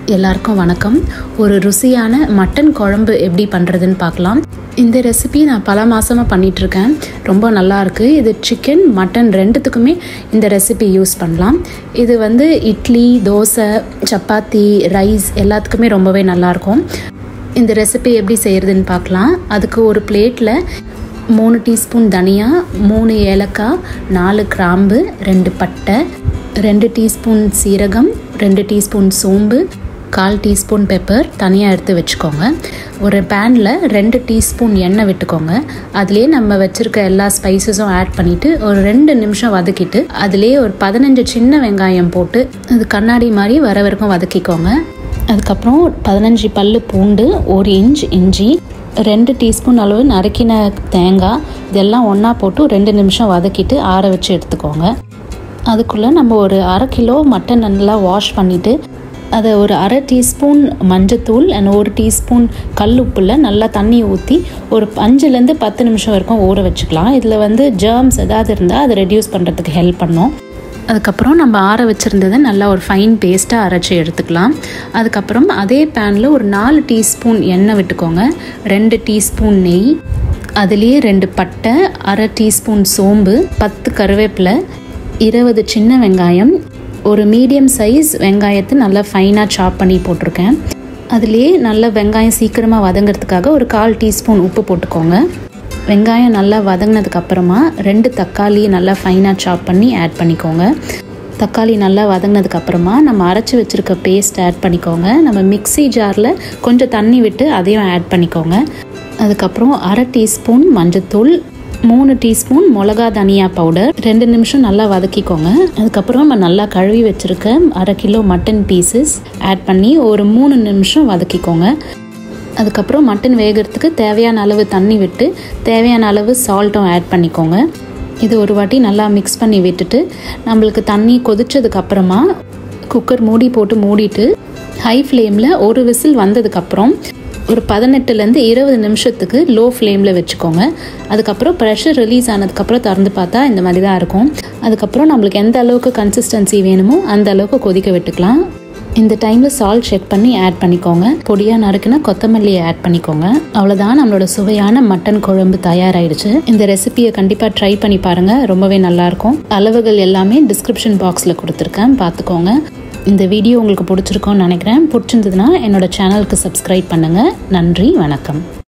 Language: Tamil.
எல்லாருக்கும் வணக்கம் ஒரு ருசியான மட்டன் குழம்பு எப்படி பண்ணுறதுன்னு பார்க்கலாம் இந்த ரெசிபி நான் பல மாதமாக பண்ணிகிட்ருக்கேன் ரொம்ப நல்லா இருக்கு இது சிக்கன் மட்டன் ரெண்டுத்துக்குமே இந்த ரெசிபி யூஸ் பண்ணலாம் இது வந்து இட்லி தோசை சப்பாத்தி ரைஸ் எல்லாத்துக்குமே ரொம்பவே நல்லாயிருக்கும் இந்த ரெசிபி எப்படி செய்கிறதுன்னு பார்க்கலாம் அதுக்கு ஒரு பிளேட்டில் மூணு டீஸ்பூன் தனியா மூணு ஏலக்காய் நாலு கிராம்பு ரெண்டு பட்டை ரெண்டு டீஸ்பூன் சீரகம் ரெண்டு டீஸ்பூன் சோம்பு கால் டீஸ்பூன் பெப்பர் தனியாக எடுத்து வச்சுக்கோங்க ஒரு பேனில் ரெண்டு டீஸ்பூன் எண்ணெய் விட்டுக்கோங்க அதுலேயே நம்ம வச்சுருக்க எல்லா ஸ்பைசஸும் ஆட் பண்ணிவிட்டு ஒரு ரெண்டு நிமிஷம் வதக்கிட்டு அதுலேயே ஒரு பதினஞ்சு சின்ன வெங்காயம் போட்டு அது கண்ணாடி மாதிரி வர வரைக்கும் வதக்கிக்கோங்க அதுக்கப்புறம் பதினஞ்சு பல்லு பூண்டு ஒரு இன்ச் இஞ்சி ரெண்டு டீஸ்பூன் அளவு நறுக்கின தேங்காய் இதெல்லாம் ஒன்றா போட்டு ரெண்டு நிமிஷம் வதக்கிட்டு ஆற வச்சு எடுத்துக்கோங்க அதுக்குள்ளே நம்ம ஒரு அரை கிலோ மட்டன் நல்லா வாஷ் பண்ணிவிட்டு அதை ஒரு அரை டீஸ்பூன் மஞ்சத்தூள் அண்ட் ஒரு டீஸ்பூன் கல் உப்பில் நல்லா தண்ணி ஊற்றி ஒரு அஞ்சுலேருந்து பத்து நிமிஷம் வரைக்கும் ஊற வச்சுக்கலாம் இதில் வந்து ஜேர்ம்ஸ் ஏதாவது இருந்தால் அதை ரெடியூஸ் பண்ணுறதுக்கு ஹெல்ப் பண்ணும் அதுக்கப்புறம் நம்ம ஆற வச்சுருந்ததை நல்லா ஒரு ஃபைன் பேஸ்ட்டாக அரைச்சி எடுத்துக்கலாம் அதுக்கப்புறம் அதே பேனில் ஒரு நாலு டீஸ்பூன் எண்ணெய் விட்டுக்கோங்க ரெண்டு டீஸ்பூன் நெய் அதுலேயே ரெண்டு பட்டை அரை டீஸ்பூன் சோம்பு பத்து கருவேப்பிலை இருபது சின்ன வெங்காயம் ஒரு மீடியம் சைஸ் வெங்காயத்தை நல்லா ஃபைனாக சாப் பண்ணி போட்டிருக்கேன் அதுலேயே நல்ல வெங்காயம் சீக்கிரமாக வதங்கிறதுக்காக ஒரு கால் டீஸ்பூன் உப்பு போட்டுக்கோங்க வெங்காயம் நல்லா வதங்கினதுக்கு அப்புறமா ரெண்டு தக்காளி நல்லா ஃபைனாக சாப் பண்ணி ஆட் பண்ணிக்கோங்க தக்காளி நல்லா வதங்கினதுக்கு அப்புறமா நம்ம அரைச்சி வச்சுருக்க பேஸ்ட் ஆட் பண்ணிக்கோங்க நம்ம மிக்சி ஜாரில் கொஞ்சம் தண்ணி விட்டு அதையும் ஆட் பண்ணிக்கோங்க அதுக்கப்புறம் அரை டீஸ்பூன் மஞ்சத்தூள் மூணு டீஸ்பூன் மிளகா தனியா பவுடர் ரெண்டு நிமிஷம் நல்லா வதக்கிக்கோங்க அதுக்கப்புறம் நம்ம நல்லா கழுவி வச்சுருக்க அரை கிலோ மட்டன் பீசஸ் ஆட் பண்ணி ஒரு மூணு நிமிஷம் வதக்கிக்கோங்க அதுக்கப்புறம் மட்டன் வேகிறதுக்கு தேவையான அளவு தண்ணி விட்டு தேவையான அளவு சால்ட்டும் ஆட் பண்ணிக்கோங்க இது ஒரு வாட்டி நல்லா மிக்ஸ் பண்ணி விட்டுட்டு நம்மளுக்கு தண்ணி கொதிச்சதுக்கு அப்புறமா குக்கர் மூடி போட்டு மூடிட்டு ஹை ஃப்ளேமில் ஒரு விசில் வந்ததுக்கப்புறம் ஒரு பதினெட்டுலேருந்து இருபது நிமிஷத்துக்கு லோ ஃப்ளேமில் வச்சுக்கோங்க அதுக்கப்புறம் ப்ரெஷர் ரிலீஸ் ஆனதுக்கப்புறம் திறந்து பார்த்தா இந்த மாதிரி தான் இருக்கும் அதுக்கப்புறம் நம்மளுக்கு எந்த அளவுக்கு கன்சிஸ்டன்சி வேணுமோ அந்த அளவுக்கு கொதிக்க விட்டுக்கலாம் இந்த டைமில் சால்ட் செக் பண்ணி ஆட் பண்ணிக்கோங்க பொடியாக நறுக்குனா கொத்தமல்லியை ஆட் பண்ணிக்கோங்க அவ்வளோதான் நம்மளோட சுவையான மட்டன் குழம்பு தயாராகிடுச்சு இந்த ரெசிபியை கண்டிப்பாக ட்ரை பண்ணி பாருங்கள் ரொம்பவே நல்லாயிருக்கும் அளவுகள் எல்லாமே டிஸ்கிரிப்ஷன் பாக்ஸில் கொடுத்துருக்கேன் பார்த்துக்கோங்க இந்த வீடியோ உங்களுக்கு பிடிச்சிருக்கோன்னு நினைக்கிறேன் பிடிச்சிருந்ததுன்னா என்னோட சேனலுக்கு சப்ஸ்கிரைப் பண்ணுங்கள் நன்றி வணக்கம்